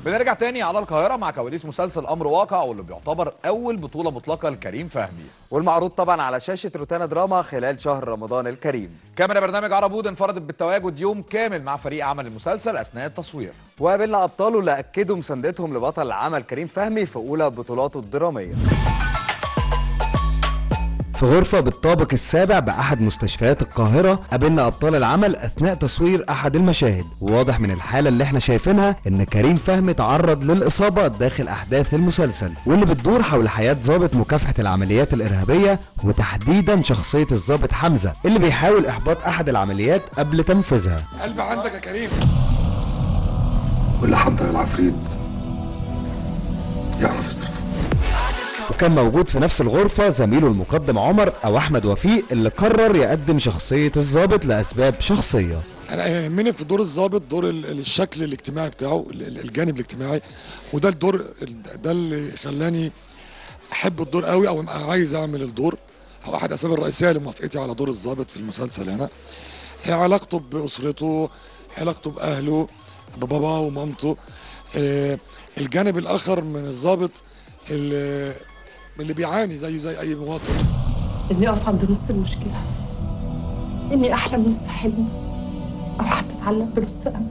بنرجع تاني على القاهرة مع كواليس مسلسل أمر واقع واللي بيعتبر أول بطولة مطلقة لكريم فهمي والمعروض طبعا على شاشة روتانا دراما خلال شهر رمضان الكريم كاميرا برنامج عربود انفردت بالتواجد يوم كامل مع فريق عمل المسلسل أثناء التصوير وقابلنا أبطاله اللي أكدوا مساندتهم لبطل العمل كريم فهمي في أولى بطولاته الدرامية في غرفة بالطابق السابع بأحد مستشفيات القاهرة قابلنا أبطال العمل أثناء تصوير أحد المشاهد وواضح من الحالة اللي احنا شايفينها إن كريم فهمي تعرض للإصابة داخل أحداث المسلسل واللي بتدور حول حياة ضابط مكافحة العمليات الإرهابية وتحديدا شخصية الضابط حمزة اللي بيحاول إحباط أحد العمليات قبل تنفيذها قلب عندك يا كريم واللي حضر العفريت يعرف يصرفه وكان موجود في نفس الغرفة زميله المقدم عمر أو أحمد وفيق اللي قرر يقدم شخصية الضابط لأسباب شخصية انا يهمني في دور الضابط دور ال- الشكل الاجتماعي بتاعه ال- ال- الجانب الاجتماعي وده الدور ال- ده اللي خلاني احب الدور قوي او أبقى عايز اعمل الدور هو احد الاسباب الرئيسيه لموافقتي على دور الضابط في المسلسل هنا هي علاقته باسرته علاقته باهله بباباه ومامته آه، الجانب الاخر من الضابط اللي اللي بيعاني زيه زي اي مواطن اني اقف عند نص المشكله اني احلم نص حلم او حتى اتعلق بنص امل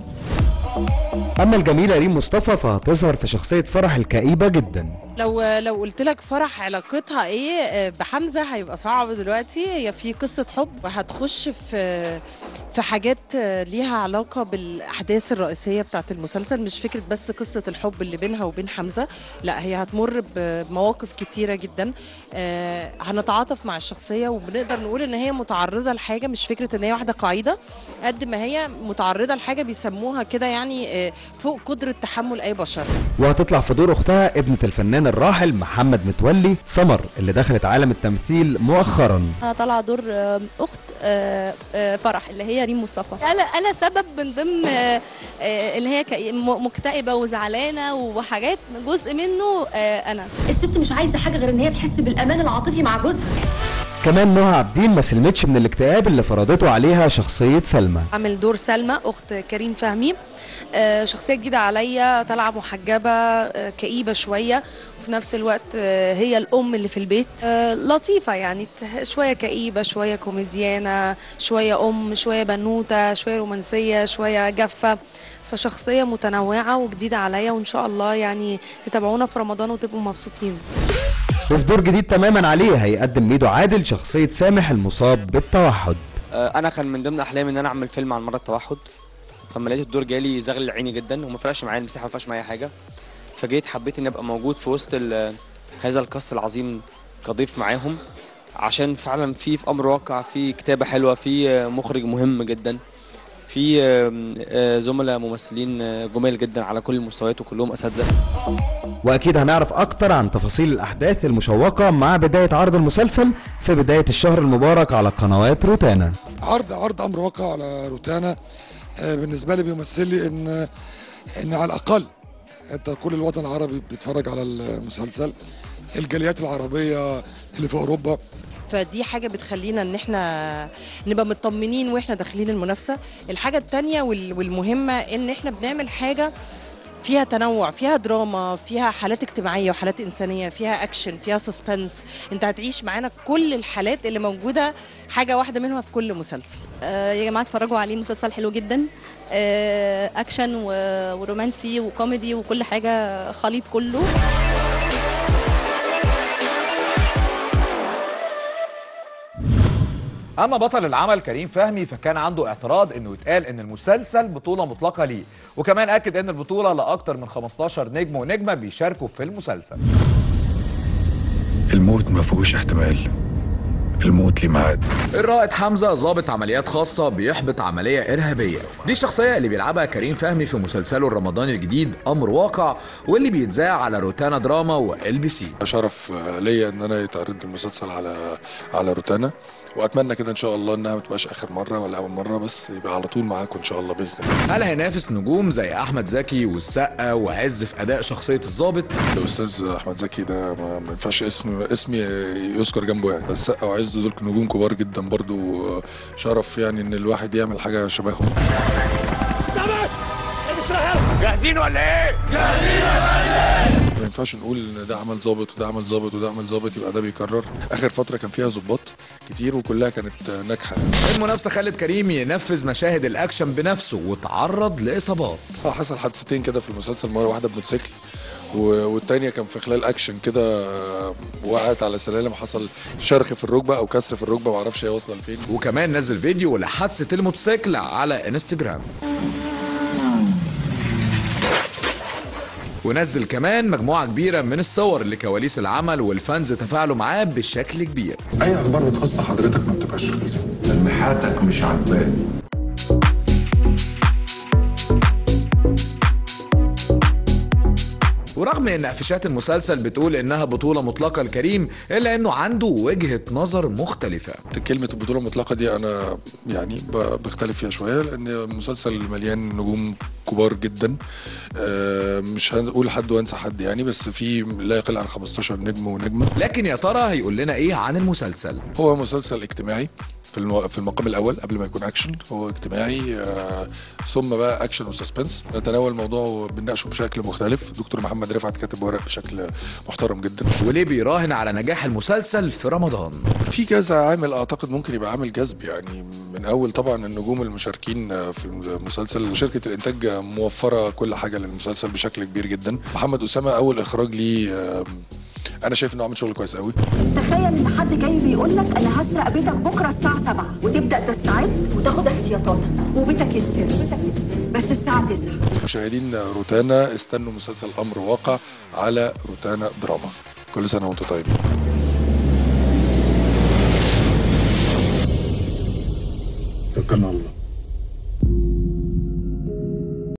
أما الجميلة ريم مصطفى فهتظهر في شخصية فرح الكئيبة جدا لو لو قلت لك فرح علاقتها ايه آه، بحمزه هيبقى صعب دلوقتي هي في قصه حب وهتخش في في حاجات آه، ليها علاقه بالاحداث الرئيسيه بتاعت المسلسل مش فكره بس قصه الحب اللي بينها وبين حمزه لا هي هتمر بمواقف كتيره جدا آه، هنتعاطف مع الشخصيه وبنقدر نقول ان هي متعرضه لحاجه مش فكره ان هي واحده قاعده قد ما هي متعرضه لحاجه بيسموها كده يعني آه، فوق قدره تحمل اي بشر وهتطلع في دور أختها ابنة الفنان الراحل محمد متولي سمر اللي دخلت عالم التمثيل مؤخرا انا طالعه دور آه، اخت آه، آه، فرح اللي هي ريم مصطفى انا انا سبب من ضمن آه، آه، اللي هي كئ- م- مكتئبه وزعلانه وحاجات جزء منه آه، انا الست مش عايزه حاجه غير ان هي تحس بالامان العاطفي مع جوزها كمان نهى عابدين ما سلمتش من الاكتئاب اللي فرضته عليها شخصية سلمى عامل دور سلمى اخت كريم فهمي آه، شخصيه جديده عليا طالعه محجبه آه، كئيبه شويه وفي نفس الوقت آه، هي الام اللي في البيت آه، لطيفه يعني ت- شويه كئيبه شويه كوميديانه شويه ام شويه بنوته شويه رومانسيه شويه جافه فشخصيه متنوعه وجديده عليا وان شاء الله يعني تتابعونا في رمضان وتبقوا مبسوطين وفي دور جديد تماما عليه هيقدم ميدو عادل شخصية سامح المصاب بالتوحد آه، انا كان من ضمن احلامي ان انا اعمل فيلم عن مرض التوحد فلما لقيت الدور جالي زغل عيني جدا وما فرقش معايا المساحه ما فرقش معايا حاجه فجيت حبيت اني ابقى موجود في وسط ال- هذا الكاست العظيم كضيف معاهم عشان فعلا في في امر واقع في كتابه حلوه في آه، مخرج مهم جدا في آه، آه، زملاء ممثلين آه، جمال جدا على كل المستويات وكلهم اساتذه واكيد هنعرف اكتر عن تفاصيل الاحداث المشوقة مع بداية عرض المسلسل في بداية الشهر المبارك على قنوات روتانا عرض عرض امر واقع على روتانا آه، بالنسبه لي بيمثل لي ان ان على الاقل انت كل الوطن العربي بيتفرج على المسلسل الجاليات العربيه اللي في اوروبا فدي حاجه بتخلينا ان احنا نبقى مطمنين واحنا داخلين المنافسه الحاجه التانية وال- والمهمه ان احنا بنعمل حاجه فيها تنوع فيها دراما فيها حالات اجتماعيه وحالات انسانيه فيها اكشن فيها سسبنس انت هتعيش معانا كل الحالات اللي موجوده حاجه واحده منها في كل مسلسل آه، يا جماعه اتفرجوا عليه مسلسل حلو جدا آه، اكشن و- ورومانسي وكوميدي وكل حاجه خليط كله اما بطل العمل كريم فهمي فكان عنده اعتراض انه يتقال ان المسلسل بطوله مطلقه ليه وكمان اكد ان البطوله لاكثر من 15 نجم ونجمه بيشاركوا في المسلسل الموت ما فيهوش احتمال الموت ليه ميعاد الرائد حمزه ضابط عمليات خاصه بيحبط عمليه ارهابيه دي الشخصيه اللي بيلعبها كريم فهمي في مسلسله الرمضاني الجديد امر واقع واللي بيتذاع على روتانا دراما وال بي سي شرف ليا ان انا يتعرض المسلسل على على روتانا واتمنى كده ان شاء الله انها ما تبقاش اخر مره ولا اول مره بس يبقى على طول معاكم ان شاء الله باذن الله هل هينافس نجوم زي احمد زكي والسقا وعز في اداء شخصيه الضابط الاستاذ احمد زكي ده ما ما ينفعش اسم اسمي يذكر جنبه يعني بس السقا وعز دول نجوم كبار جدا برضو شرف يعني ان الواحد يعمل حاجه شبههم ثبت البس رهيب جاهزين ولا ايه؟ ما ينفعش نقول ان ده عمل ظابط وده عمل ظابط وده عمل ظابط يبقى ده بيكرر اخر فتره كان فيها ظباط كتير وكلها كانت ناجحه المنافسة خلت كريم ينفذ مشاهد الأكشن بنفسه وتعرض لإصابات اه حصل حادثتين كده في المسلسل مره واحده بموتوسيكل و- والتانية كان في خلال اكشن كده آه، وقعت على سلالم حصل شرخ في الركبه او كسر في الركبه معرفش هي واصله لفين وكمان نزل فيديو لحادثة الموتوسيكل على انستجرام ونزل كمان مجموعة كبيرة من الصور لكواليس العمل والفانز تفاعلوا معاه بشكل كبير اي اخبار بتخص حضرتك ما بتبقاش رخيصه تلميحاتك مش عجباني ورغم ان قفشات المسلسل بتقول انها بطولة مطلقة لكريم الا انه عنده وجهة نظر مختلفة كلمة البطولة المطلقة دي أنا يعني ب- بختلف فيها شوية لأن المسلسل مليان نجوم كبار جدا آه، مش هنقول حد وانسى حد يعني بس في لا يقل عن 15 نجم ونجمة لكن يا ترى هيقول لنا ايه عن المسلسل هو مسلسل اجتماعي في المو... في المقام الاول قبل ما يكون اكشن هو اجتماعي آه ثم بقى اكشن وسسبنس نتناول الموضوع وبنناقشه بشكل مختلف دكتور محمد رفعت كاتب ورق بشكل محترم جدا وليه بيراهن على نجاح المسلسل في رمضان في كذا عامل اعتقد ممكن يبقى عامل جذب يعني من اول طبعا النجوم المشاركين في المسلسل شركه الانتاج موفره كل حاجه للمسلسل بشكل كبير جدا محمد اسامه اول اخراج ليه آه، انا شايف انه عامل شغل كويس قوي تخيل ان حد جاي بيقول لك انا هسرق بيتك بكره الساعه 7 وتبدا تستعد وتاخد احتياطاتك وبيتك يتسرق بس الساعه 9 مشاهدين روتانا استنوا مسلسل امر واقع على روتانا دراما كل سنه وانتم طيبين توكلنا على الله